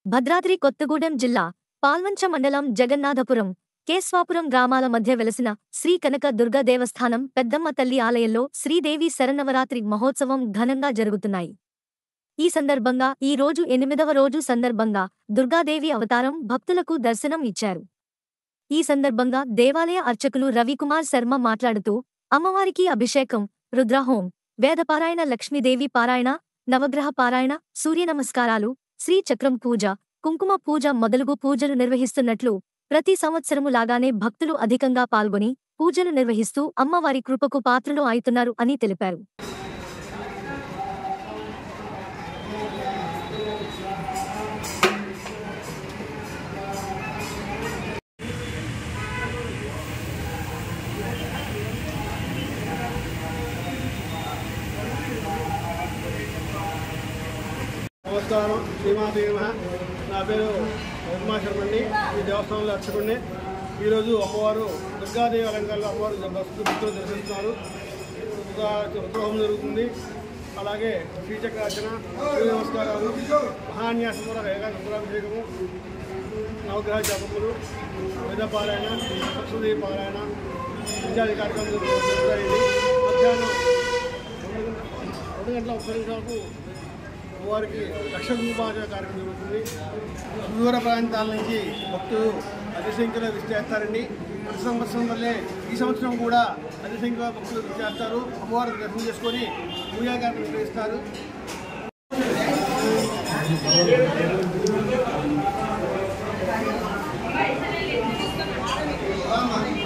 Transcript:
భద్రాద్రి కొత్తగూడెం జిల్లా పాల్వంచ మండలం జగన్నాథపురం కేస్వాపురం గ్రామాల మధ్య వెలసిన శ్రీ కనక దుర్గా దేవస్థానం పెద్దమ్మ తల్లి ఆలయంలో శ్రీదేవి శరన్నవరాత్రి మహోత్సవం ఘనంగా జరుగుతున్నాయి ఈ సందర్భంగా ఈ రోజు ఎనిమిదవ రోజు సందర్భంగా దుర్గాదేవి అవతారం భక్తులకు దర్శనం ఇచ్చారు ఈ సందర్భంగా దేవాలయ అర్చకులు రవికుమార్ శర్మ మాట్లాడుతూ అమ్మవారికి అభిషేకం రుద్రహోం వేదపారాయణ లక్ష్మీదేవి పారాయణ నవగ్రహ పారాయణ సూర్య నమస్కారాలు శ్రీచక్రం పూజ కుంకుమ పూజ మొదలగు పూజలు నిర్వహిస్తున్నట్లు ప్రతి సంవత్సరము లాగానే భక్తులు అధికంగా పాల్గొని పూజలు నిర్వహిస్తూ అమ్మవారి కృపకు పాత్రలు అవుతున్నారు అని తెలిపారు నమస్కారం శ్రీమాతి నమః నా పేరు రఘుమా శర్మండి ఈ దేవస్థానంలో అర్చకుడిని ఈరోజు అమ్మవారు దుర్గాదేవి అలంకారంలో అమ్మవారు భక్తులు భక్తులు దర్శిస్తున్నారు దుర్గా రుద్రహోమం జరుగుతుంది అలాగే శ్రీచక్రార్చన సూర్య నమస్కారాలు మహాన్యాసం కూడా ఏకాంత రుద్రాభిషేకము నవగ్రహ జపములు వేదపారాయణ లక్ష్మీదేవి పారాయణ ఇత్యాది కార్యక్రమాలు జరుగుతాయి మధ్యాహ్నం రెండు గంటల ముప్పై నిమిషాలకు వారికి లక్ష రూపాయల కార్యక్రమం జరుగుతుంది సుదూర ప్రాంతాల నుంచి భక్తులు అతి సంఖ్యలో విచ్చేస్తారండి ప్రతి సంవత్సరం వల్లే ఈ సంవత్సరం కూడా అతి సంఖ్యలో భక్తులు విచ్చేస్తారు అమ్మవారికి దర్శనం చేసుకొని పూజా కార్యక్రమం నిర్వహిస్తారు Vamos.